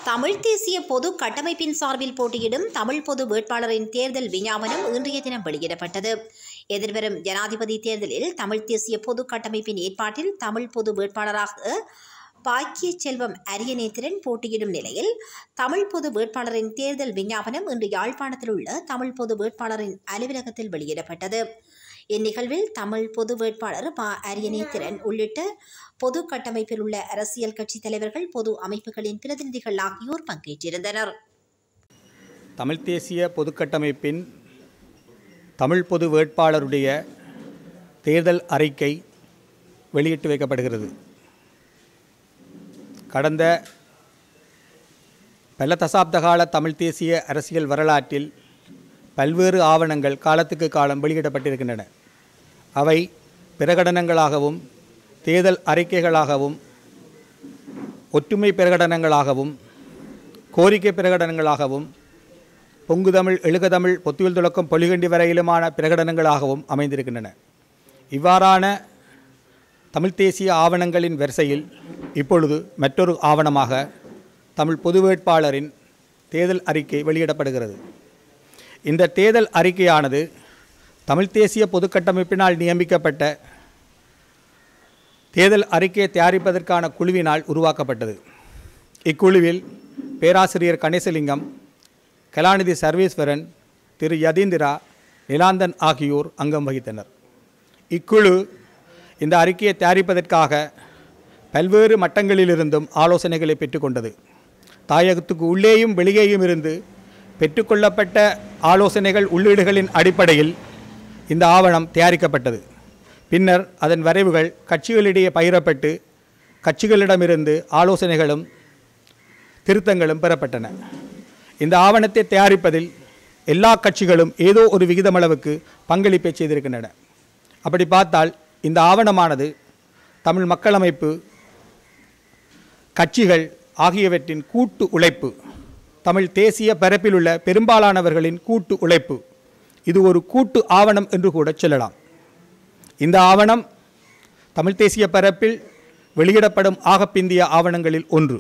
தமிழ் தேசிய பொது கட்டமைப்பின் சார்பில் போட்டியிடும் தமிழ் பொது வேட்பாளரின் தேர்தல் விஞ்ஞாபனம் இன்றைய தினம் வெளியிடப்பட்டது எதிர்வரும் ஜனாதிபதி தேர்தலில் தமிழ் தேசிய பொது கட்டமைப்பின் ஏற்பாட்டில் தமிழ் பொது வேட்பாளராக பாக்கிய செல்வம் அரியநேத்திரன் போட்டியிடும் நிலையில் தமிழ் பொது வேட்பாளரின் தேர்தல் விஞ்ஞாபனம் இன்று யாழ்ப்பாணத்தில் உள்ள தமிழ் பொது வேட்பாளரின் அலுவலகத்தில் வெளியிடப்பட்டது இந்நிகழ்வில் தமிழ் பொது வேட்பாளர் ப அரியநேத்திரன் உள்ளிட்ட பொது கட்டமைப்பில் உள்ள அரசியல் கட்சித் தலைவர்கள் பொது அமைப்புகளின் பிரதிநிதிகள் ஆகியோர் பங்கேற்றிருந்தனர் தமிழ் தேசிய பொதுக்கட்டமைப்பின் தமிழ் பொது வேட்பாளருடைய தேர்தல் அறிக்கை வெளியிட்டு வைக்கப்படுகிறது கடந்த பல தசாப்த கால தமிழ் தேசிய அரசியல் வரலாற்றில் பல்வேறு ஆவணங்கள் காலத்துக்கு காலம் வெளியிடப்பட்டிருக்கின்றன அவை பிரகடனங்களாகவும் தேர்தல் அறிக்கைகளாகவும் ஒற்றுமை பிரகடனங்களாகவும் கோரிக்கை பிரகடனங்களாகவும் பொங்குதமிழ் எழுகதமிழ் பொத்துவில் துலக்கம் பொலிகண்டி வரையிலுமான பிரகடனங்களாகவும் அமைந்திருக்கின்றன இவ்வாறான தமிழ் தேசிய ஆவணங்களின் வரிசையில் இப்பொழுது மற்றொரு ஆவணமாக தமிழ் பொது வேட்பாளரின் தேர்தல் அறிக்கை வெளியிடப்படுகிறது இந்த தேர்தல் அறிக்கையானது தமிழ் தேசிய பொதுக்கட்டமைப்பினால் நியமிக்கப்பட்ட தேர்தல் அறிக்கையை தயாரிப்பதற்கான குழுவினால் உருவாக்கப்பட்டது இக்குழுவில் பேராசிரியர் கணேசலிங்கம் கலாநிதி சர்வேஸ்வரன் திரு யதீந்திரா நிலாந்தன் ஆகியோர் அங்கம் வகித்தனர் இக்குழு இந்த அறிக்கையை தயாரிப்பதற்காக பல்வேறு மட்டங்களிலிருந்தும் ஆலோசனைகளை பெற்றுக்கொண்டது தாயகத்துக்கு உள்ளேயும் வெளியேயும் இருந்து பெற்றுக்கொள்ளப்பட்ட ஆலோசனைகள் உள்ளீடுகளின் அடிப்படையில் இந்த ஆவணம் தயாரிக்கப்பட்டது பின்னர் அதன் வரைவுகள் கட்சிகளிடையே பகிரப்பட்டு கட்சிகளிடமிருந்து ஆலோசனைகளும் திருத்தங்களும் பெறப்பட்டன இந்த ஆவணத்தை தயாரிப்பதில் எல்லா கட்சிகளும் ஏதோ ஒரு விகிதமளவுக்கு பங்களிப்பை செய்திருக்கின்றன அப்படி பார்த்தால் இந்த ஆவணமானது தமிழ் மக்கள் அமைப்பு கட்சிகள் ஆகியவற்றின் கூட்டு உழைப்பு தமிழ் தேசிய பரப்பில் உள்ள பெரும்பாலானவர்களின் கூட்டு உழைப்பு இது ஒரு கூட்டு ஆவணம் என்று கூட சொல்லலாம் இந்த ஆவணம் தமிழ் தேசிய பரப்பில் வெளியிடப்படும் ஆகப்பிந்திய ஆவணங்களில் ஒன்று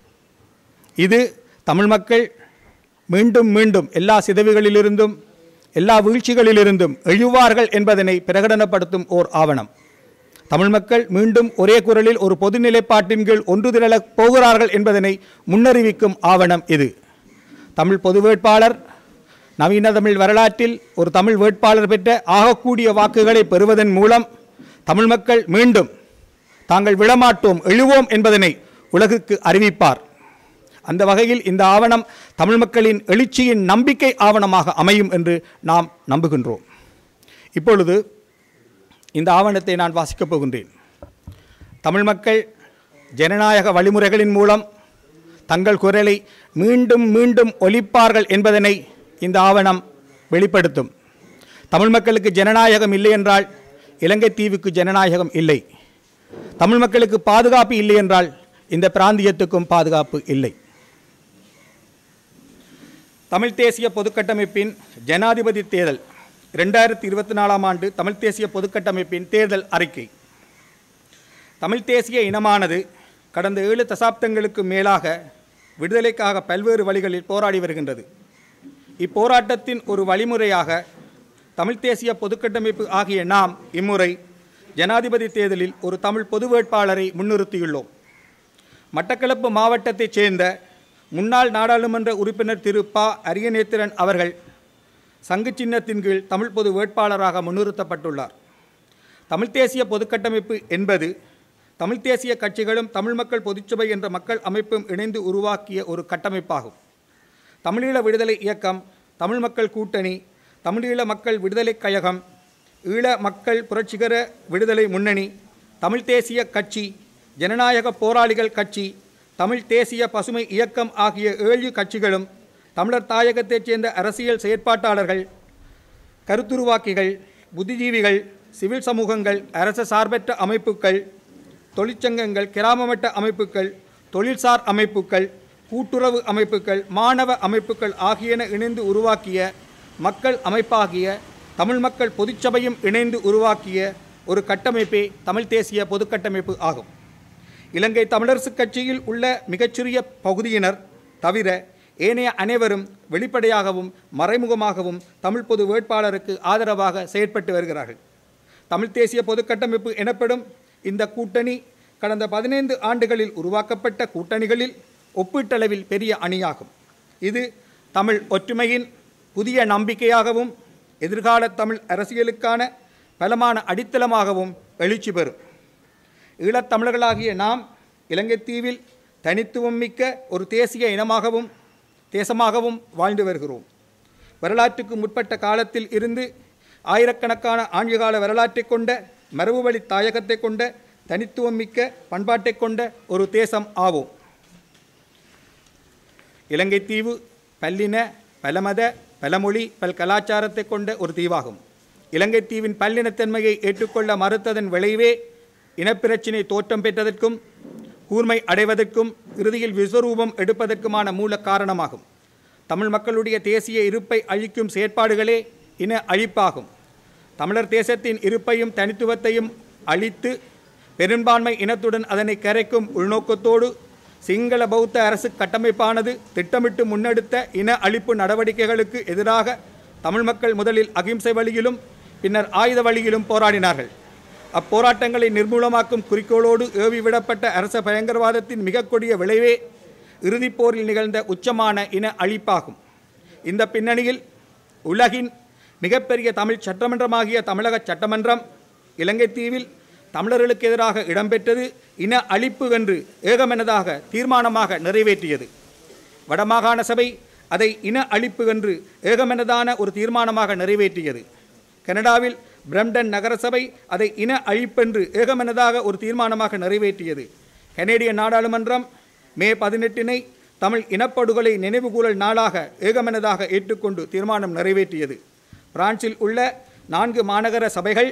இது தமிழ் மக்கள் மீண்டும் மீண்டும் எல்லா சிதைவுகளிலிருந்தும் எல்லா வீழ்ச்சிகளிலிருந்தும் எழுவார்கள் என்பதனை பிரகடனப்படுத்தும் ஓர் ஆவணம் தமிழ் மக்கள் மீண்டும் ஒரே குரலில் ஒரு பொது நிலைப்பாட்டின் கீழ் ஒன்று திரளப் போகிறார்கள் என்பதனை முன்னறிவிக்கும் ஆவணம் இது தமிழ் பொது வேட்பாளர் நவீன தமிழ் வரலாற்றில் ஒரு தமிழ் வேட்பாளர் பெற்ற ஆகக்கூடிய வாக்குகளை பெறுவதன் மூலம் தமிழ் மக்கள் மீண்டும் தாங்கள் விழமாட்டோம் எழுவோம் என்பதனை உலகுக்கு அறிவிப்பார் அந்த வகையில் இந்த ஆவணம் தமிழ் மக்களின் எழுச்சியின் நம்பிக்கை ஆவணமாக அமையும் என்று நாம் நம்புகின்றோம் இப்பொழுது இந்த ஆவணத்தை நான் வாசிக்கப் போகின்றேன் தமிழ் மக்கள் ஜனநாயக வழிமுறைகளின் மூலம் தங்கள் குரலை மீண்டும் மீண்டும் ஒலிப்பார்கள் என்பதனை இந்த ஆவணம் வெளிப்படுத்தும் தமிழ் மக்களுக்கு ஜனநாயகம் இல்லை என்றால் இலங்கை தீவுக்கு ஜனநாயகம் இல்லை தமிழ் மக்களுக்கு பாதுகாப்பு இல்லை என்றால் இந்த பிராந்தியத்துக்கும் பாதுகாப்பு இல்லை தமிழ் தேசிய பொதுக்கட்டமைப்பின் ஜனாதிபதி தேர்தல் ரெண்டாயிரத்தி இருபத்தி நாலாம் ஆண்டு தமிழ் தேசிய பொதுக்கட்டமைப்பின் தேர்தல் அறிக்கை தமிழ் தேசிய இனமானது கடந்த ஏழு தசாப்தங்களுக்கு மேலாக விடுதலைக்காக பல்வேறு வழிகளில் போராடி வருகின்றது இப்போராட்டத்தின் ஒரு வழிமுறையாக தமிழ் தேசிய பொதுக்கட்டமைப்பு ஆகிய நாம் இம்முறை ஜனாதிபதி தேர்தலில் ஒரு தமிழ் பொது வேட்பாளரை முன்னிறுத்தியுள்ளோம் மட்டக்களப்பு மாவட்டத்தைச் சேர்ந்த முன்னாள் நாடாளுமன்ற உறுப்பினர் திரு ப அரியநேத்திரன் அவர்கள் சங்கு சின்னத்தின் கீழ் தமிழ் பொது வேட்பாளராக முன்னிறுத்தப்பட்டுள்ளார் தமிழ் தேசிய பொதுக்கட்டமைப்பு என்பது தமிழ் தேசிய கட்சிகளும் தமிழ் மக்கள் பொதுச்சபை என்ற மக்கள் அமைப்பும் இணைந்து உருவாக்கிய ஒரு கட்டமைப்பாகும் தமிழீழ விடுதலை இயக்கம் தமிழ் மக்கள் கூட்டணி தமிழீழ மக்கள் விடுதலைக் கழகம் ஈழ மக்கள் புரட்சிகர விடுதலை முன்னணி தமிழ் தேசிய கட்சி ஜனநாயக போராளிகள் கட்சி தமிழ் தேசிய பசுமை இயக்கம் ஆகிய ஏழு கட்சிகளும் தமிழர் தாயகத்தைச் சேர்ந்த அரசியல் செயற்பாட்டாளர்கள் கருத்துருவாக்கிகள் புத்திஜீவிகள் சிவில் சமூகங்கள் அரச சார்பற்ற அமைப்புகள் தொழிற்சங்கங்கள் கிராம மட்ட அமைப்புகள் தொழில்சார் அமைப்புகள் கூட்டுறவு அமைப்புகள் மாணவ அமைப்புகள் ஆகியன இணைந்து உருவாக்கிய மக்கள் அமைப்பாகிய தமிழ் மக்கள் பொதுச்சபையும் இணைந்து உருவாக்கிய ஒரு கட்டமைப்பே தமிழ் தேசிய பொதுக்கட்டமைப்பு ஆகும் இலங்கை தமிழரசுக் கட்சியில் உள்ள மிகச்சிறிய பகுதியினர் தவிர ஏனைய அனைவரும் வெளிப்படையாகவும் மறைமுகமாகவும் தமிழ் பொது வேட்பாளருக்கு ஆதரவாக செயற்பட்டு வருகிறார்கள் தமிழ் தேசிய பொதுக்கட்டமைப்பு எனப்படும் இந்த கூட்டணி கடந்த பதினைந்து ஆண்டுகளில் உருவாக்கப்பட்ட கூட்டணிகளில் ஒப்பீட்டளவில் பெரிய அணியாகும் இது தமிழ் ஒற்றுமையின் புதிய நம்பிக்கையாகவும் எதிர்கால தமிழ் அரசியலுக்கான பலமான அடித்தளமாகவும் எழுச்சி பெறும் ஈழத்தமிழர்களாகிய நாம் இலங்கைத் தீவில் தனித்துவம் மிக்க ஒரு தேசிய இனமாகவும் தேசமாகவும் வாழ்ந்து வருகிறோம் வரலாற்றுக்கு முற்பட்ட காலத்தில் இருந்து ஆயிரக்கணக்கான ஆண்டுகால வரலாற்றைக் கொண்ட மரபுவழி தாயகத்தை கொண்ட தனித்துவம் மிக்க பண்பாட்டைக் கொண்ட ஒரு தேசம் ஆவோம் இலங்கை தீவு பல்லின பலமத பலமொழி பல் கலாச்சாரத்தை கொண்ட ஒரு தீவாகும் இலங்கை தீவின் பல்லினத்தன்மையை ஏற்றுக்கொள்ள மறுத்ததன் விளைவே இனப்பிரச்சினை தோற்றம் பெற்றதற்கும் கூர்மை அடைவதற்கும் இறுதியில் விஸ்வரூபம் எடுப்பதற்குமான மூல காரணமாகும் தமிழ் மக்களுடைய தேசிய இருப்பை அழிக்கும் செயற்பாடுகளே இன அழிப்பாகும் தமிழர் தேசத்தின் இருப்பையும் தனித்துவத்தையும் அழித்து பெரும்பான்மை இனத்துடன் அதனை கரைக்கும் உள்நோக்கத்தோடு சிங்கள பௌத்த அரசு கட்டமைப்பானது திட்டமிட்டு முன்னெடுத்த இன அழிப்பு நடவடிக்கைகளுக்கு எதிராக தமிழ் மக்கள் முதலில் அகிம்சை வழியிலும் பின்னர் ஆயுத வழியிலும் போராடினார்கள் அப்போராட்டங்களை நிர்மூலமாக்கும் குறிக்கோளோடு ஏவி விடப்பட்ட அரச பயங்கரவாதத்தின் மிக கொடிய விளைவே இறுதிப் போரில் நிகழ்ந்த உச்சமான இன அழிப்பாகும் இந்த பின்னணியில் உலகின் மிகப்பெரிய தமிழ் சட்டமன்றமாகிய தமிழக சட்டமன்றம் இலங்கை தீவில் தமிழர்களுக்கு எதிராக இடம்பெற்றது இன அழிப்பு என்று ஏகமனதாக தீர்மானமாக நிறைவேற்றியது வடமாகாண சபை அதை இன அழிப்பு என்று ஏகமனதான ஒரு தீர்மானமாக நிறைவேற்றியது கனடாவில் பிரம்டன் நகரசபை அதை இன அழிப்பென்று ஏகமனதாக ஒரு தீர்மானமாக நிறைவேற்றியது கனேடிய நாடாளுமன்றம் மே பதினெட்டினை தமிழ் இனப்படுகொலை நினைவுகூரல் நாளாக ஏகமனதாக ஏற்றுக்கொண்டு தீர்மானம் நிறைவேற்றியது பிரான்சில் உள்ள நான்கு மாநகர சபைகள்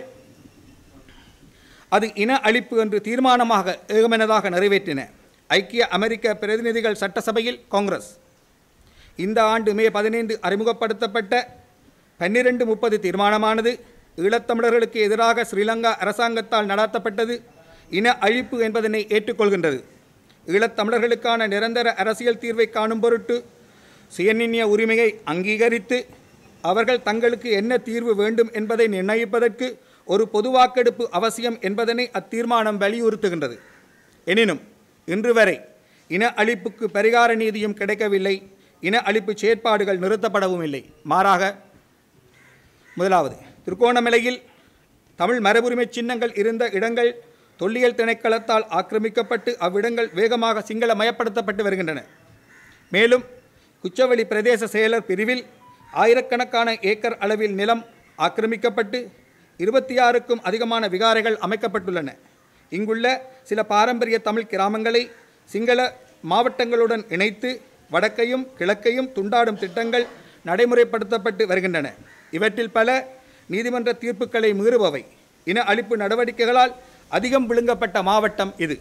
அது இன அழிப்பு என்று தீர்மானமாக ஏகமனதாக நிறைவேற்றின ஐக்கிய அமெரிக்க பிரதிநிதிகள் சட்டசபையில் காங்கிரஸ் இந்த ஆண்டு மே பதினைந்து அறிமுகப்படுத்தப்பட்ட பன்னிரண்டு முப்பது தீர்மானமானது ஈழத்தமிழர்களுக்கு எதிராக ஸ்ரீலங்கா அரசாங்கத்தால் நடத்தப்பட்டது இன அழிப்பு என்பதனை ஏற்றுக்கொள்கின்றது ஈழத்தமிழர்களுக்கான நிரந்தர அரசியல் தீர்வை காணும் பொருட்டு சுயநிர்ணய உரிமையை அங்கீகரித்து அவர்கள் தங்களுக்கு என்ன தீர்வு வேண்டும் என்பதை நிர்ணயிப்பதற்கு ஒரு பொது வாக்கெடுப்பு அவசியம் என்பதனை அத்தீர்மானம் வலியுறுத்துகின்றது எனினும் இன்று வரை இன அழிப்புக்கு பரிகார நீதியும் கிடைக்கவில்லை இன அழிப்பு செயற்பாடுகள் நிறுத்தப்படவும் இல்லை மாறாக முதலாவது திருக்கோணமலையில் தமிழ் மரபுரிமை சின்னங்கள் இருந்த இடங்கள் தொல்லியல் திணைக்களத்தால் ஆக்கிரமிக்கப்பட்டு அவ்விடங்கள் வேகமாக சிங்களமயப்படுத்தப்பட்டு வருகின்றன மேலும் குச்சவெளி பிரதேச செயலர் பிரிவில் ஆயிரக்கணக்கான ஏக்கர் அளவில் நிலம் ஆக்கிரமிக்கப்பட்டு இருபத்தி ஆறுக்கும் அதிகமான விகாரைகள் அமைக்கப்பட்டுள்ளன இங்குள்ள சில பாரம்பரிய தமிழ் கிராமங்களை சிங்கள மாவட்டங்களுடன் இணைத்து வடக்கையும் கிழக்கையும் துண்டாடும் திட்டங்கள் நடைமுறைப்படுத்தப்பட்டு வருகின்றன இவற்றில் பல நீதிமன்ற தீர்ப்புகளை மீறுபவை இன அழிப்பு நடவடிக்கைகளால் அதிகம் விழுங்கப்பட்ட மாவட்டம் இது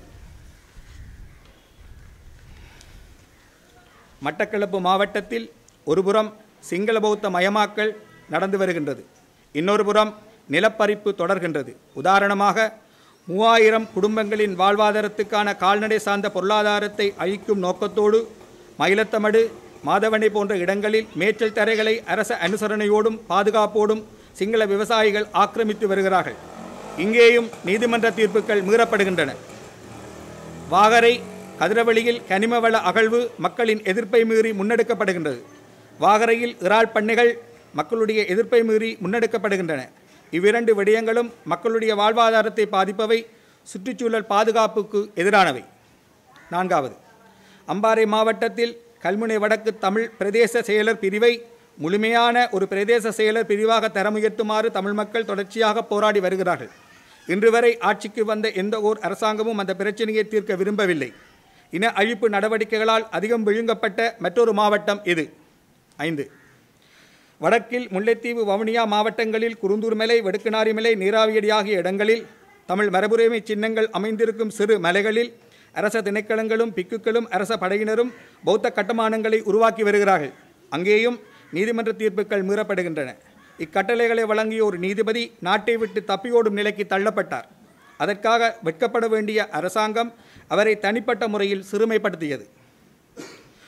மட்டக்களப்பு மாவட்டத்தில் ஒருபுறம் சிங்கள பௌத்த மயமாக்கல் நடந்து வருகின்றது இன்னொரு புறம் நிலப்பறிப்பு தொடர்கின்றது உதாரணமாக மூவாயிரம் குடும்பங்களின் வாழ்வாதாரத்துக்கான கால்நடை சார்ந்த பொருளாதாரத்தை அழிக்கும் நோக்கத்தோடு மயிலத்தமடு மாதவனை போன்ற இடங்களில் மேய்ச்சல் தரைகளை அரச அனுசரணையோடும் பாதுகாப்போடும் சிங்கள விவசாயிகள் ஆக்கிரமித்து வருகிறார்கள் இங்கேயும் நீதிமன்ற தீர்ப்புகள் மீறப்படுகின்றன வாகரை கதிரவெளியில் கனிமவள அகழ்வு மக்களின் எதிர்ப்பை மீறி முன்னெடுக்கப்படுகின்றது வாகரையில் இறால் பண்ணைகள் மக்களுடைய எதிர்ப்பை மீறி முன்னெடுக்கப்படுகின்றன இவ்விரண்டு விடயங்களும் மக்களுடைய வாழ்வாதாரத்தை பாதிப்பவை சுற்றுச்சூழல் பாதுகாப்புக்கு எதிரானவை நான்காவது அம்பாறை மாவட்டத்தில் கல்முனை வடக்கு தமிழ் பிரதேச செயலர் பிரிவை முழுமையான ஒரு பிரதேச செயலர் பிரிவாக தரமுயர்த்துமாறு தமிழ் மக்கள் தொடர்ச்சியாக போராடி வருகிறார்கள் இன்று வரை ஆட்சிக்கு வந்த எந்த ஓர் அரசாங்கமும் அந்த பிரச்சனையை தீர்க்க விரும்பவில்லை இன அழிப்பு நடவடிக்கைகளால் அதிகம் விழுங்கப்பட்ட மற்றொரு மாவட்டம் இது ஐந்து வடக்கில் முல்லைத்தீவு வவுனியா மாவட்டங்களில் குருந்தூர் மலை வெடுக்கனாரி மலை நீராவியடி ஆகிய இடங்களில் தமிழ் மரபுரிமை சின்னங்கள் அமைந்திருக்கும் சிறு மலைகளில் அரச திணைக்களங்களும் பிக்குக்களும் அரச படையினரும் பௌத்த கட்டுமானங்களை உருவாக்கி வருகிறார்கள் அங்கேயும் நீதிமன்ற தீர்ப்புகள் மீறப்படுகின்றன இக்கட்டளைகளை வழங்கிய ஒரு நீதிபதி நாட்டை விட்டு தப்பியோடும் நிலைக்கு தள்ளப்பட்டார் அதற்காக வெட்கப்பட வேண்டிய அரசாங்கம் அவரை தனிப்பட்ட முறையில் சிறுமைப்படுத்தியது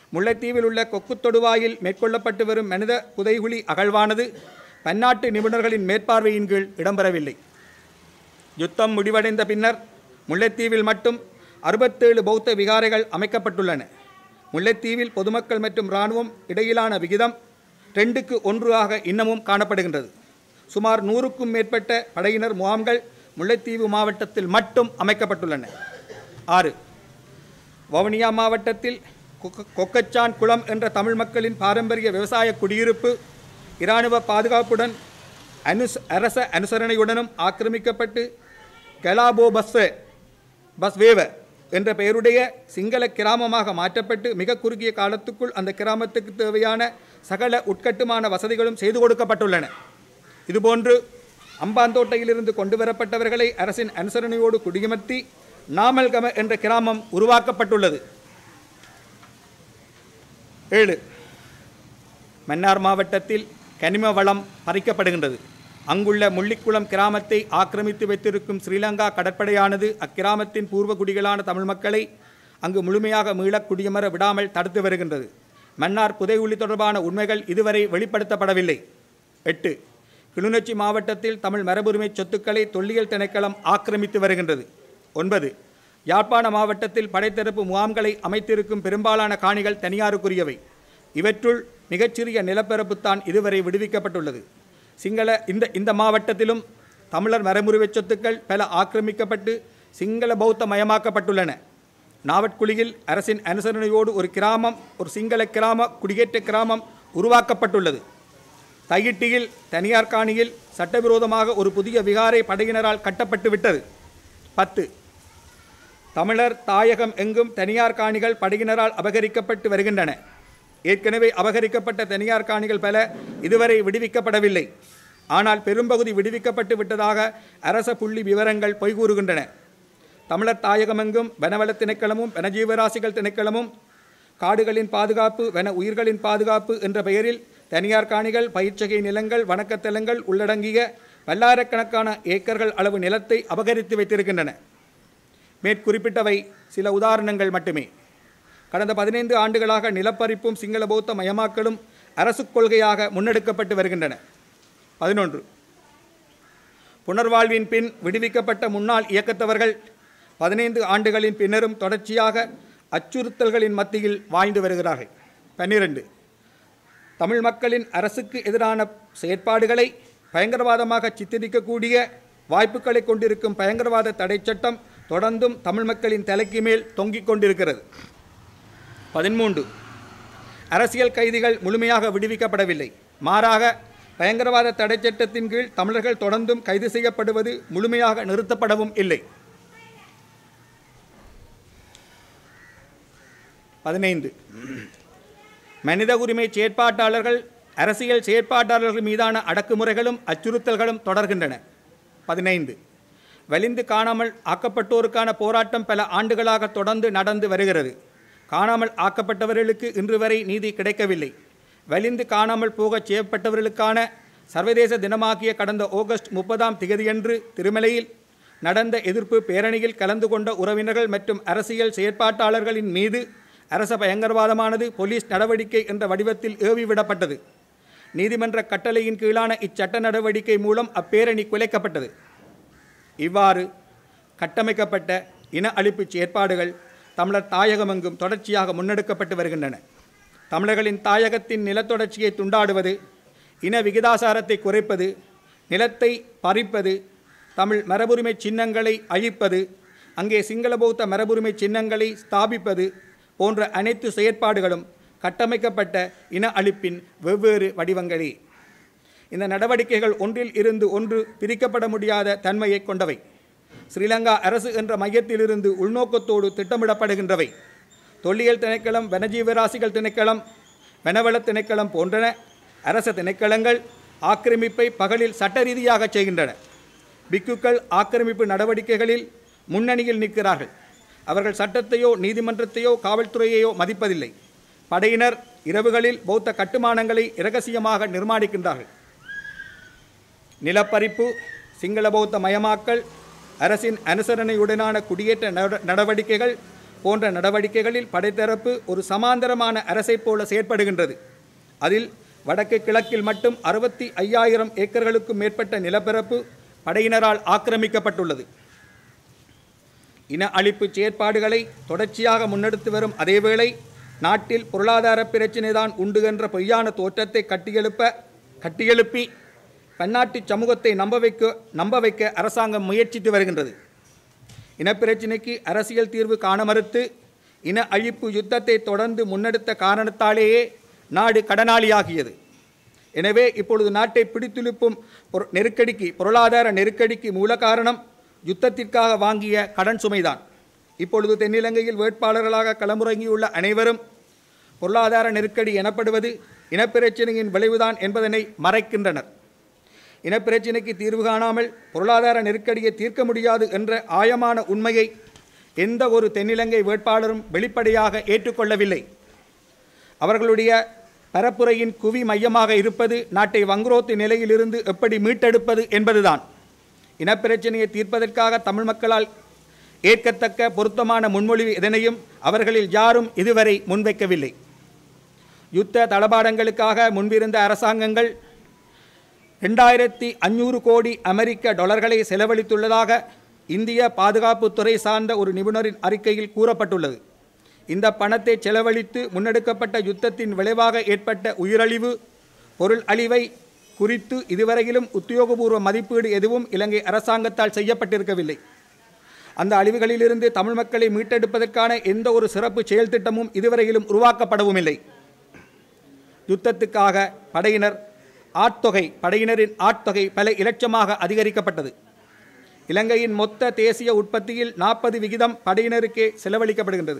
முல்லைத்தீவில் உள்ள கொக்குத் தொடுவாயில் மேற்கொள்ளப்பட்டு வரும் மனித புதைகுழி அகழ்வானது பன்னாட்டு நிபுணர்களின் மேற்பார்வையின் கீழ் இடம்பெறவில்லை யுத்தம் முடிவடைந்த பின்னர் முல்லைத்தீவில் மட்டும் அறுபத்தேழு பௌத்த விகாரைகள் அமைக்கப்பட்டுள்ளன முல்லைத்தீவில் பொதுமக்கள் மற்றும் இராணுவம் இடையிலான விகிதம் ரெண்டுக்கு ஒன்று ஆக இன்னமும் காணப்படுகின்றது சுமார் நூறுக்கும் மேற்பட்ட படையினர் முகாம்கள் முல்லைத்தீவு மாவட்டத்தில் மட்டும் அமைக்கப்பட்டுள்ளன ஆறு வவுனியா மாவட்டத்தில் கொக்க- கொக்கச்சான் குளம் என்ற தமிழ் மக்களின் பாரம்பரிய விவசாய குடியிருப்பு இராணுவ பாதுகாப்புடன் அனுஸ் அரச அனுசரணையுடனும் ஆக்கிரமிக்கப்பட்டு கலாபோ பஸ் பஸ்வேவ என்ற பெயருடைய சிங்கள கிராமமாக மாற்றப்பட்டு மிக குறுகிய காலத்துக்குள் அந்த கிராமத்துக்கு தேவையான சகல உட்கட்டுமான வசதிகளும் செய்து கொடுக்கப்பட்டுள்ளன இதுபோன்று அம்பாந்தோட்டையிலிருந்து கொண்டு வரப்பட்டவர்களை அரசின் அனுசரணையோடு குடியமர்த்தி நாமல்கம என்ற கிராமம் உருவாக்கப்பட்டுள்ளது ஏழு மன்னார் மாவட்டத்தில் கனிம வளம் பறிக்கப்படுகின்றது அங்குள்ள முள்ளிக்குளம் கிராமத்தை ஆக்கிரமித்து வைத்திருக்கும் ஸ்ரீலங்கா கடற்படையானது அக்கிராமத்தின் பூர்வ குடிகளான தமிழ் மக்களை அங்கு முழுமையாக மீளக் குடியமர விடாமல் தடுத்து வருகின்றது மன்னார் புதையுளி தொடர்பான உண்மைகள் இதுவரை வெளிப்படுத்தப்படவில்லை எட்டு கிளிநொச்சி மாவட்டத்தில் தமிழ் மரபுரிமை சொத்துக்களை தொல்லியல் திணைக்களம் ஆக்கிரமித்து வருகின்றது ஒன்பது யாழ்ப்பாண மாவட்டத்தில் படைத்தரப்பு முகாம்களை அமைத்திருக்கும் பெரும்பாலான காணிகள் தனியாருக்குரியவை இவற்றுள் மிகச்சிறிய நிலப்பரப்புத்தான் இதுவரை விடுவிக்கப்பட்டுள்ளது சிங்கள இந்த இந்த மாவட்டத்திலும் தமிழர் மரபுரிமை சொத்துக்கள் பல ஆக்கிரமிக்கப்பட்டு சிங்கள பௌத்த மயமாக்கப்பட்டுள்ளன நாவட்குழியில் அரசின் அனுசரணையோடு ஒரு கிராமம் ஒரு சிங்கள கிராம குடியேற்ற கிராமம் உருவாக்கப்பட்டுள்ளது தையிட்டியில் தனியார் காணியில் சட்டவிரோதமாக ஒரு புதிய விகாரை படையினரால் கட்டப்பட்டு விட்டது பத்து தமிழர் தாயகம் எங்கும் தனியார் காணிகள் படையினரால் அபகரிக்கப்பட்டு வருகின்றன ஏற்கனவே அபகரிக்கப்பட்ட தனியார் காணிகள் பல இதுவரை விடுவிக்கப்படவில்லை ஆனால் பெரும்பகுதி விடுவிக்கப்பட்டு விட்டதாக அரச புள்ளி விவரங்கள் பொய்கூறுகின்றன தமிழர் தாயகமெங்கும் வனவள திணைக்களமும் வனஜீவராசிகள் திணைக்களமும் காடுகளின் பாதுகாப்பு வன உயிர்களின் பாதுகாப்பு என்ற பெயரில் தனியார் காணிகள் பயிர்ச்சகை நிலங்கள் வணக்கத்தலங்கள் உள்ளடங்கிய பல்லாயிரக்கணக்கான ஏக்கர்கள் அளவு நிலத்தை அபகரித்து வைத்திருக்கின்றன மேற்குறிப்பிட்டவை சில உதாரணங்கள் மட்டுமே கடந்த பதினைந்து ஆண்டுகளாக நிலப்பறிப்பும் சிங்கள பௌத்த மயமாக்கலும் அரசு கொள்கையாக முன்னெடுக்கப்பட்டு வருகின்றன பதினொன்று புனர்வாழ்வின் பின் விடுவிக்கப்பட்ட முன்னாள் இயக்கத்தவர்கள் பதினைந்து ஆண்டுகளின் பின்னரும் தொடர்ச்சியாக அச்சுறுத்தல்களின் மத்தியில் வாழ்ந்து வருகிறார்கள் பன்னிரண்டு தமிழ் மக்களின் அரசுக்கு எதிரான செயற்பாடுகளை பயங்கரவாதமாக சித்தரிக்கக்கூடிய வாய்ப்புகளை கொண்டிருக்கும் பயங்கரவாத தடை சட்டம் தொடர்ந்தும் தமிழ் மக்களின் தலைக்கு மேல் தொங்கிக் கொண்டிருக்கிறது பதிமூன்று அரசியல் கைதிகள் முழுமையாக விடுவிக்கப்படவில்லை மாறாக பயங்கரவாத தடை சட்டத்தின் கீழ் தமிழர்கள் தொடர்ந்தும் கைது செய்யப்படுவது முழுமையாக நிறுத்தப்படவும் இல்லை பதினைந்து மனித உரிமை செயற்பாட்டாளர்கள் அரசியல் செயற்பாட்டாளர்கள் மீதான அடக்குமுறைகளும் அச்சுறுத்தல்களும் தொடர்கின்றன பதினைந்து வலிந்து காணாமல் ஆக்கப்பட்டோருக்கான போராட்டம் பல ஆண்டுகளாக தொடர்ந்து நடந்து வருகிறது காணாமல் ஆக்கப்பட்டவர்களுக்கு இன்று வரை நீதி கிடைக்கவில்லை வலிந்து காணாமல் போகச் செய்யப்பட்டவர்களுக்கான சர்வதேச தினமாகிய கடந்த ஆகஸ்ட் முப்பதாம் திகதியன்று திருமலையில் நடந்த எதிர்ப்பு பேரணியில் கலந்து கொண்ட உறவினர்கள் மற்றும் அரசியல் செயற்பாட்டாளர்களின் மீது அரச பயங்கரவாதமானது போலீஸ் நடவடிக்கை என்ற வடிவத்தில் ஏவி விடப்பட்டது நீதிமன்ற கட்டளையின் கீழான இச்சட்ட நடவடிக்கை மூலம் அப்பேரணி குலைக்கப்பட்டது இவ்வாறு கட்டமைக்கப்பட்ட இன அழிப்பு செயற்பாடுகள் தமிழர் தாயகமெங்கும் தொடர்ச்சியாக முன்னெடுக்கப்பட்டு வருகின்றன தமிழர்களின் தாயகத்தின் நிலத்தொடர்ச்சியை துண்டாடுவது இன விகிதாசாரத்தை குறைப்பது நிலத்தை பறிப்பது தமிழ் மரபுரிமை சின்னங்களை அழிப்பது அங்கே சிங்கள பௌத்த மரபுரிமை சின்னங்களை ஸ்தாபிப்பது போன்ற அனைத்து செயற்பாடுகளும் கட்டமைக்கப்பட்ட இன அழிப்பின் வெவ்வேறு வடிவங்களே இந்த நடவடிக்கைகள் ஒன்றில் இருந்து ஒன்று பிரிக்கப்பட முடியாத தன்மையை கொண்டவை ஸ்ரீலங்கா அரசு என்ற மையத்திலிருந்து உள்நோக்கத்தோடு திட்டமிடப்படுகின்றவை தொல்லியல் திணைக்களம் வனஜீவராசிகள் திணைக்களம் வனவள திணைக்களம் போன்றன அரச திணைக்களங்கள் ஆக்கிரமிப்பை பகலில் சட்ட ரீதியாக செய்கின்றன பிக்குக்கள் ஆக்கிரமிப்பு நடவடிக்கைகளில் முன்னணியில் நிற்கிறார்கள் அவர்கள் சட்டத்தையோ நீதிமன்றத்தையோ காவல்துறையையோ மதிப்பதில்லை படையினர் இரவுகளில் பௌத்த கட்டுமானங்களை இரகசியமாக நிர்மாணிக்கின்றார்கள் நிலப்பறிப்பு சிங்கள பௌத்த மயமாக்கல் அரசின் அனுசரணையுடனான குடியேற்ற நட- நடவடிக்கைகள் போன்ற நடவடிக்கைகளில் படைத்தரப்பு ஒரு சமாந்தரமான அரசைப் போல செயற்படுகின்றது அதில் வடக்கு கிழக்கில் மட்டும் அறுபத்தி ஐயாயிரம் ஏக்கர்களுக்கும் மேற்பட்ட நிலப்பரப்பு படையினரால் ஆக்கிரமிக்கப்பட்டுள்ளது இன அழிப்பு செயற்பாடுகளை தொடர்ச்சியாக முன்னெடுத்து வரும் அதேவேளை நாட்டில் பொருளாதார பிரச்சினை தான் உண்டு என்ற பொய்யான தோற்றத்தை கட்டியெழுப்ப கட்டியெழுப்பி பன்னாட்டு சமூகத்தை நம்ப வைக்க நம்ப வைக்க அரசாங்கம் முயற்சித்து வருகின்றது இனப்பிரச்சினைக்கு அரசியல் தீர்வு காண மறுத்து இன அழிப்பு யுத்தத்தை தொடர்ந்து முன்னெடுத்த காரணத்தாலேயே நாடு கடனாளியாகியது எனவே இப்பொழுது நாட்டை பிடித்துழுப்பும் பொரு- நெருக்கடிக்கு பொருளாதார நெருக்கடிக்கு மூல காரணம் யுத்தத்திற்காக வாங்கிய கடன் சுமைதான் இப்பொழுது தென்னிலங்கையில் வேட்பாளர்களாக களமுறங்கியுள்ள அனைவரும் பொருளாதார நெருக்கடி எனப்படுவது இனப்பிரச்சினையின் விளைவுதான் என்பதனை மறைக்கின்றனர் இனப்பிரச்சினைக்கு தீர்வு காணாமல் பொருளாதார நெருக்கடியை தீர்க்க முடியாது என்ற ஆயமான உண்மையை எந்த ஒரு தென்னிலங்கை வேட்பாளரும் வெளிப்படையாக ஏற்றுக்கொள்ளவில்லை அவர்களுடைய பரப்புரையின் குவி மையமாக இருப்பது நாட்டை வங்குரோத்து நிலையிலிருந்து எப்படி மீட்டெடுப்பது என்பதுதான் இனப்பிரச்சனையை தீர்ப்பதற்காக தமிழ் மக்களால் ஏற்கத்தக்க பொருத்தமான முன்மொழிவு எதனையும் அவர்களில் யாரும் இதுவரை முன்வைக்கவில்லை யுத்த தளபாடங்களுக்காக முன்பிருந்த அரசாங்கங்கள் ரெண்டாயிரத்தி அஞ்சூறு கோடி அமெரிக்க டாலர்களை செலவழித்துள்ளதாக இந்திய பாதுகாப்புத்துறை சார்ந்த ஒரு நிபுணரின் அறிக்கையில் கூறப்பட்டுள்ளது இந்த பணத்தை செலவழித்து முன்னெடுக்கப்பட்ட யுத்தத்தின் விளைவாக ஏற்பட்ட உயிரழிவு பொருள் அழிவை குறித்து இதுவரையிலும் உத்தியோகபூர்வ மதிப்பீடு எதுவும் இலங்கை அரசாங்கத்தால் செய்யப்பட்டிருக்கவில்லை அந்த அழிவுகளிலிருந்து தமிழ் மக்களை மீட்டெடுப்பதற்கான எந்த ஒரு சிறப்பு செயல் திட்டமும் இதுவரையிலும் உருவாக்கப்படவும் இல்லை யுத்தத்துக்காக படையினர் ஆட்தொகை படையினரின் ஆட்தொகை பல இலட்சமாக அதிகரிக்கப்பட்டது இலங்கையின் மொத்த தேசிய உற்பத்தியில் நாற்பது விகிதம் படையினருக்கே செலவழிக்கப்படுகின்றது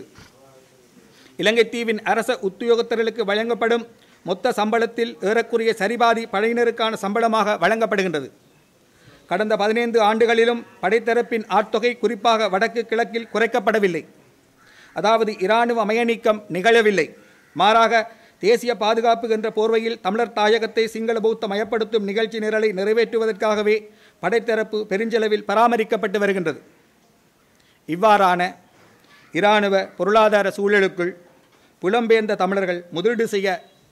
இலங்கை தீவின் அரச உத்தியோகத்தர்களுக்கு வழங்கப்படும் மொத்த சம்பளத்தில் ஏறக்குறைய சரிபாதி படையினருக்கான சம்பளமாக வழங்கப்படுகின்றது கடந்த பதினைந்து ஆண்டுகளிலும் படைத்தரப்பின் ஆட்தொகை குறிப்பாக வடக்கு கிழக்கில் குறைக்கப்படவில்லை அதாவது இராணுவ மயநீக்கம் நிகழவில்லை மாறாக தேசிய பாதுகாப்பு என்ற போர்வையில் தமிழர் தாயகத்தை சிங்கள பௌத்த மயப்படுத்தும் நிகழ்ச்சி நிரலை நிறைவேற்றுவதற்காகவே படைத்தரப்பு பெருஞ்செலவில் பராமரிக்கப்பட்டு வருகின்றது இவ்வாறான இராணுவ பொருளாதார சூழலுக்குள் புலம்பெயர்ந்த தமிழர்கள் முதலீடு செய்ய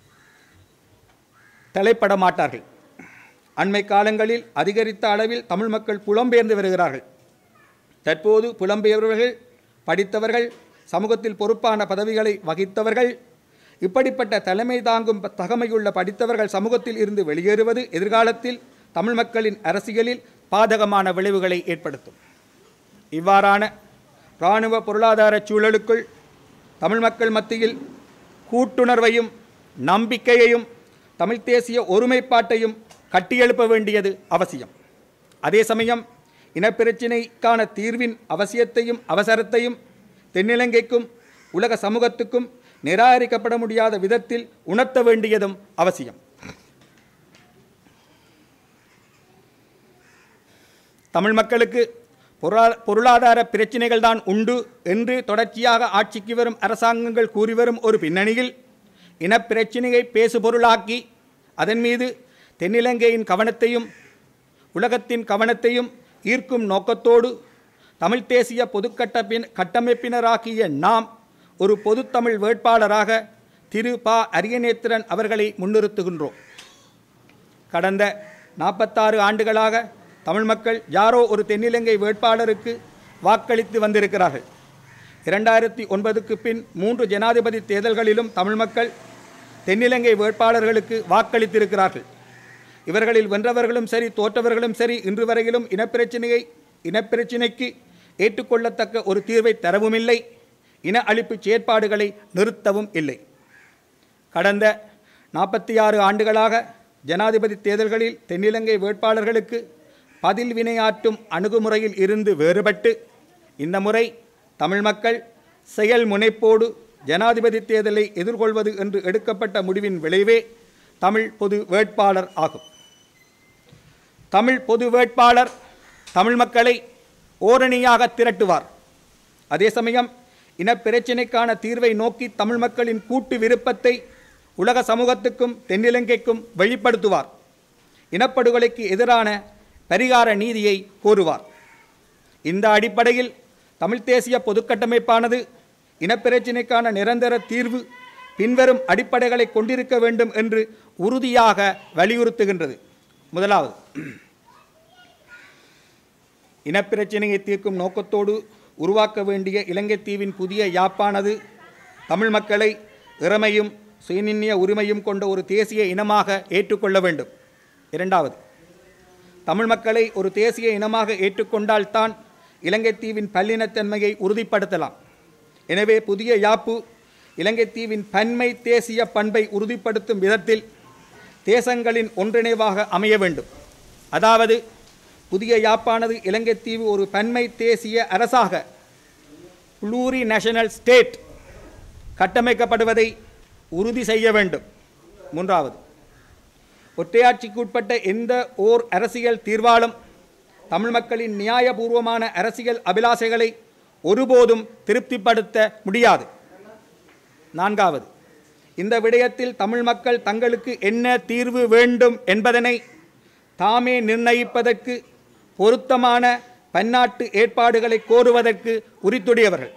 தலைப்பட மாட்டார்கள் அண்மை காலங்களில் அதிகரித்த அளவில் தமிழ் மக்கள் புலம்பெயர்ந்து வருகிறார்கள் தற்போது புலம்பெயர்வர்கள் படித்தவர்கள் சமூகத்தில் பொறுப்பான பதவிகளை வகித்தவர்கள் இப்படிப்பட்ட தலைமை தாங்கும் தகமையுள்ள படித்தவர்கள் சமூகத்தில் இருந்து வெளியேறுவது எதிர்காலத்தில் தமிழ் மக்களின் அரசியலில் பாதகமான விளைவுகளை ஏற்படுத்தும் இவ்வாறான இராணுவ பொருளாதார சூழலுக்குள் தமிழ் மக்கள் மத்தியில் கூட்டுணர்வையும் நம்பிக்கையையும் தமிழ் தேசிய ஒருமைப்பாட்டையும் கட்டியெழுப்ப வேண்டியது அவசியம் அதே சமயம் இனப்பிரச்சினைக்கான தீர்வின் அவசியத்தையும் அவசரத்தையும் தென்னிலங்கைக்கும் உலக சமூகத்துக்கும் நிராகரிக்கப்பட முடியாத விதத்தில் உணர்த்த வேண்டியதும் அவசியம் தமிழ் மக்களுக்கு பொருளா- பொருளாதார பிரச்சினைகள் தான் உண்டு என்று தொடர்ச்சியாக ஆட்சிக்கு வரும் அரசாங்கங்கள் கூறி வரும் ஒரு பின்னணியில் இனப்பிரச்சினையை பேசுபொருளாக்கி அதன் மீது தென்னிலங்கையின் கவனத்தையும் உலகத்தின் கவனத்தையும் ஈர்க்கும் நோக்கத்தோடு தமிழ் தேசிய பொதுக்கட்டப்பின் கட்டமைப்பினராகிய நாம் ஒரு பொதுத்தமிழ் வேட்பாளராக திரு ப அரியநேத்திரன் அவர்களை முன்னிறுத்துகின்றோம் கடந்த நாற்பத்தாறு ஆண்டுகளாக தமிழ் மக்கள் யாரோ ஒரு தென்னிலங்கை வேட்பாளருக்கு வாக்களித்து வந்திருக்கிறார்கள் இரண்டாயிரத்தி ஒன்பதுக்கு பின் மூன்று ஜனாதிபதி தேர்தல்களிலும் தமிழ் மக்கள் தென்னிலங்கை வேட்பாளர்களுக்கு வாக்களித்திருக்கிறார்கள் இவர்களில் வென்றவர்களும் சரி தோற்றவர்களும் சரி இன்று வரையிலும் இனப்பிரச்சினையை இனப்பிரச்சினைக்கு ஏற்றுக்கொள்ளத்தக்க ஒரு தீர்வை தரவும் இல்லை இன அழிப்பு செயற்பாடுகளை நிறுத்தவும் இல்லை கடந்த நாற்பத்தி ஆறு ஆண்டுகளாக ஜனாதிபதி தேர்தல்களில் தென்னிலங்கை வேட்பாளர்களுக்கு பதில் வினையாற்றும் அணுகுமுறையில் இருந்து வேறுபட்டு இந்த முறை தமிழ் மக்கள் செயல் முனைப்போடு ஜனாதிபதி தேர்தலை எதிர்கொள்வது என்று எடுக்கப்பட்ட முடிவின் விளைவே தமிழ் பொது வேட்பாளர் ஆகும் தமிழ் பொது வேட்பாளர் தமிழ் மக்களை ஓரணியாக திரட்டுவார் அதே சமயம் இனப்பிரச்சினைக்கான தீர்வை நோக்கி தமிழ் மக்களின் கூட்டு விருப்பத்தை உலக சமூகத்துக்கும் தென்னிலங்கைக்கும் வெளிப்படுத்துவார் இனப்படுகொலைக்கு எதிரான பரிகார நீதியை கோருவார் இந்த அடிப்படையில் தமிழ்த் தேசிய பொதுக்கட்டமைப்பானது இனப்பிரச்சினைக்கான நிரந்தர தீர்வு பின்வரும் அடிப்படைகளை கொண்டிருக்க வேண்டும் என்று உறுதியாக வலியுறுத்துகின்றது முதலாவது இனப்பிரச்சினையை தீர்க்கும் நோக்கத்தோடு உருவாக்க வேண்டிய இலங்கை தீவின் புதிய யாப்பானது தமிழ் மக்களை இறமையும் சுயநிர்ணய உரிமையும் கொண்ட ஒரு தேசிய இனமாக ஏற்றுக்கொள்ள வேண்டும் இரண்டாவது தமிழ் மக்களை ஒரு தேசிய இனமாக ஏற்றுக்கொண்டால்தான் இலங்கை தீவின் பல்லினத்தன்மையை உறுதிப்படுத்தலாம் எனவே புதிய யாப்பு இலங்கை தீவின் பன்மை தேசிய பண்பை உறுதிப்படுத்தும் விதத்தில் தேசங்களின் ஒன்றிணைவாக அமைய வேண்டும் அதாவது புதிய யாப்பானது இலங்கை தீவு ஒரு பன்மை தேசிய அரசாக ப்ளூரி நேஷனல் ஸ்டேட் கட்டமைக்கப்படுவதை உறுதி செய்ய வேண்டும் மூன்றாவது ஒற்றையாட்சிக்கு உட்பட்ட எந்த ஓர் அரசியல் தீர்வாலும் தமிழ் மக்களின் நியாயபூர்வமான அரசியல் அபிலாஷைகளை ஒருபோதும் திருப்திப்படுத்த முடியாது நான்காவது இந்த விடயத்தில் தமிழ் மக்கள் தங்களுக்கு என்ன தீர்வு வேண்டும் என்பதனை தாமே நிர்ணயிப்பதற்கு பொருத்தமான பன்னாட்டு ஏற்பாடுகளை கோருவதற்கு உரித்துடையவர்கள்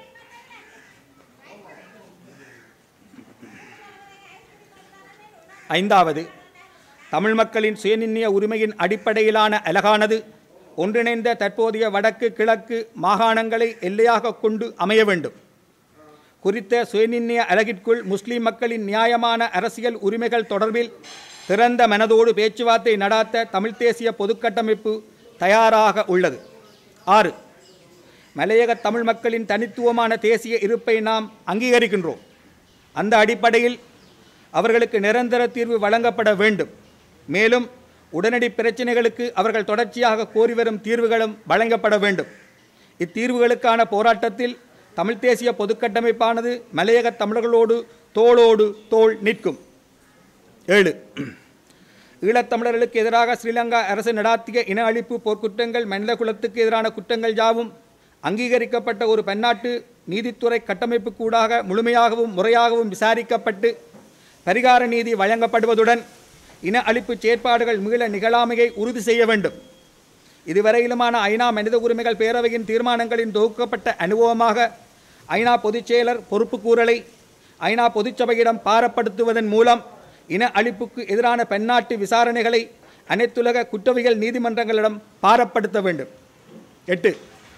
ஐந்தாவது தமிழ் மக்களின் சுயநிர்ணய உரிமையின் அடிப்படையிலான அலகானது ஒன்றிணைந்த தற்போதைய வடக்கு கிழக்கு மாகாணங்களை எல்லையாக கொண்டு அமைய வேண்டும் குறித்த சுயநிர்ணய அலகிற்குள் முஸ்லிம் மக்களின் நியாயமான அரசியல் உரிமைகள் தொடர்பில் திறந்த மனதோடு பேச்சுவார்த்தை நடாத்த தமிழ்த் தேசிய பொதுக்கட்டமைப்பு தயாராக உள்ளது ஆறு மலையக தமிழ் மக்களின் தனித்துவமான தேசிய இருப்பை நாம் அங்கீகரிக்கின்றோம் அந்த அடிப்படையில் அவர்களுக்கு நிரந்தர தீர்வு வழங்கப்பட வேண்டும் மேலும் உடனடி பிரச்சினைகளுக்கு அவர்கள் தொடர்ச்சியாக கோரி வரும் தீர்வுகளும் வழங்கப்பட வேண்டும் இத்தீர்வுகளுக்கான போராட்டத்தில் தமிழ்த் தேசிய பொதுக்கட்டமைப்பானது மலையக தமிழர்களோடு தோளோடு தோள் நிற்கும் ஏழு ஈழத்தமிழர்களுக்கு எதிராக ஸ்ரீலங்கா அரசு நடாத்திய இன அழிப்பு போர்க்குற்றங்கள் மனித குலத்துக்கு எதிரான குற்றங்கள் யாவும் அங்கீகரிக்கப்பட்ட ஒரு பன்னாட்டு நீதித்துறை கட்டமைப்பு கூடாக முழுமையாகவும் முறையாகவும் விசாரிக்கப்பட்டு பரிகார நீதி வழங்கப்படுவதுடன் இன அழிப்பு செயற்பாடுகள் மீள நிகழாமையை உறுதி செய்ய வேண்டும் இதுவரையிலுமான ஐநா மனித உரிமைகள் பேரவையின் தீர்மானங்களின் தொகுக்கப்பட்ட அனுபவமாக ஐநா பொதுச் செயலர் பொறுப்புக்கூறலை ஐநா பொதுச்சபையிடம் பாரப்படுத்துவதன் மூலம் இன அழிப்புக்கு எதிரான பன்னாட்டு விசாரணைகளை அனைத்துலக குற்றவியல் நீதிமன்றங்களிடம் பாரப்படுத்த வேண்டும் எட்டு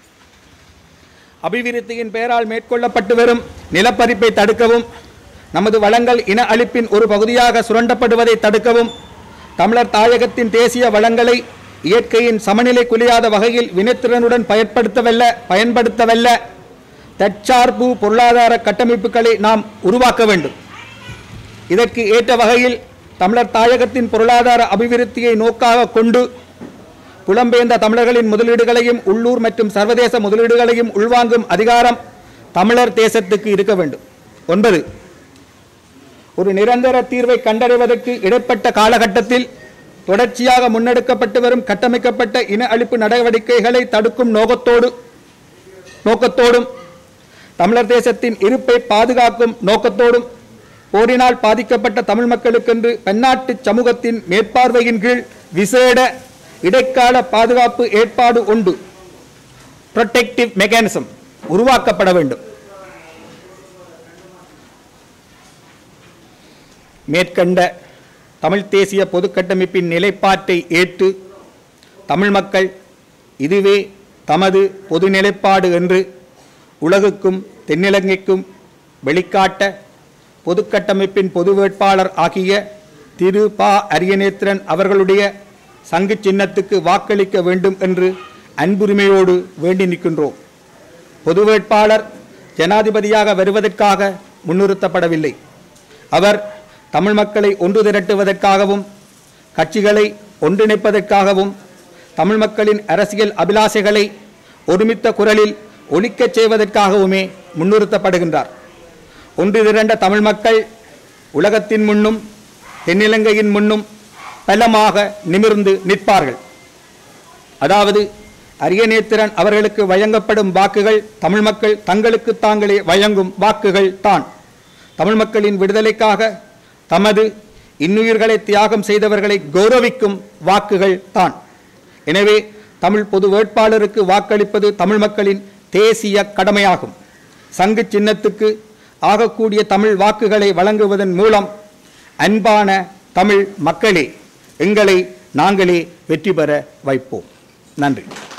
அபிவிருத்தியின் பெயரால் மேற்கொள்ளப்பட்டு வரும் நிலப்பரிப்பை தடுக்கவும் நமது வளங்கள் இன அழிப்பின் ஒரு பகுதியாக சுரண்டப்படுவதை தடுக்கவும் தமிழர் தாயகத்தின் தேசிய வளங்களை இயற்கையின் சமநிலை குலையாத வகையில் வினைத்திறனுடன் பயன்படுத்தவல்ல பயன்படுத்தவல்ல தற்சார்பு பொருளாதார கட்டமைப்புகளை நாம் உருவாக்க வேண்டும் இதற்கு ஏற்ற வகையில் தமிழர் தாயகத்தின் பொருளாதார அபிவிருத்தியை நோக்காக கொண்டு புலம்பெயர்ந்த தமிழர்களின் முதலீடுகளையும் உள்ளூர் மற்றும் சர்வதேச முதலீடுகளையும் உள்வாங்கும் அதிகாரம் தமிழர் தேசத்துக்கு இருக்க வேண்டும் ஒன்பது ஒரு நிரந்தர தீர்வை கண்டறிவதற்கு இடைப்பட்ட காலகட்டத்தில் தொடர்ச்சியாக முன்னெடுக்கப்பட்டு வரும் கட்டமைக்கப்பட்ட இன அழிப்பு நடவடிக்கைகளை தடுக்கும் நோக்கத்தோடு நோக்கத்தோடும் தமிழர் தேசத்தின் இருப்பை பாதுகாக்கும் நோக்கத்தோடும் போரினால் பாதிக்கப்பட்ட தமிழ் மக்களுக்கென்று பன்னாட்டு சமூகத்தின் மேற்பார்வையின் கீழ் விசேட இடைக்கால பாதுகாப்பு ஏற்பாடு உண்டு ப்ரொடெக்டிவ் மெக்கானிசம் உருவாக்கப்பட வேண்டும் மேற்கண்ட தமிழ் தேசிய பொதுக்கட்டமைப்பின் நிலைப்பாட்டை ஏற்று தமிழ் மக்கள் இதுவே தமது பொது நிலைப்பாடு என்று உலகுக்கும் தென்னிலங்கைக்கும் வெளிக்காட்ட பொதுக்கட்டமைப்பின் பொது வேட்பாளர் ஆகிய திரு ப அரியநேத்திரன் அவர்களுடைய சங்கு சின்னத்துக்கு வாக்களிக்க வேண்டும் என்று அன்புரிமையோடு வேண்டி நிற்கின்றோம் பொது வேட்பாளர் ஜனாதிபதியாக வருவதற்காக முன்னிறுத்தப்படவில்லை அவர் தமிழ் மக்களை ஒன்று திரட்டுவதற்காகவும் கட்சிகளை ஒன்றிணைப்பதற்காகவும் தமிழ் மக்களின் அரசியல் அபிலாஷைகளை ஒருமித்த குரலில் ஒலிக்கச் செய்வதற்காகவுமே முன்னிறுத்தப்படுகின்றார் ஒன்று திரண்ட தமிழ் மக்கள் உலகத்தின் முன்னும் தென்னிலங்கையின் முன்னும் பலமாக நிமிர்ந்து நிற்பார்கள் அதாவது அரியநேத்திரன் அவர்களுக்கு வழங்கப்படும் வாக்குகள் தமிழ் மக்கள் தங்களுக்கு தாங்களே வழங்கும் வாக்குகள் தான் தமிழ் மக்களின் விடுதலைக்காக தமது இன்னுயிர்களை தியாகம் செய்தவர்களை கௌரவிக்கும் வாக்குகள் தான் எனவே தமிழ் பொது வேட்பாளருக்கு வாக்களிப்பது தமிழ் மக்களின் தேசிய கடமையாகும் சங்கு சின்னத்துக்கு ஆகக்கூடிய தமிழ் வாக்குகளை வழங்குவதன் மூலம் அன்பான தமிழ் மக்களே எங்களை நாங்களே வெற்றி பெற வைப்போம் நன்றி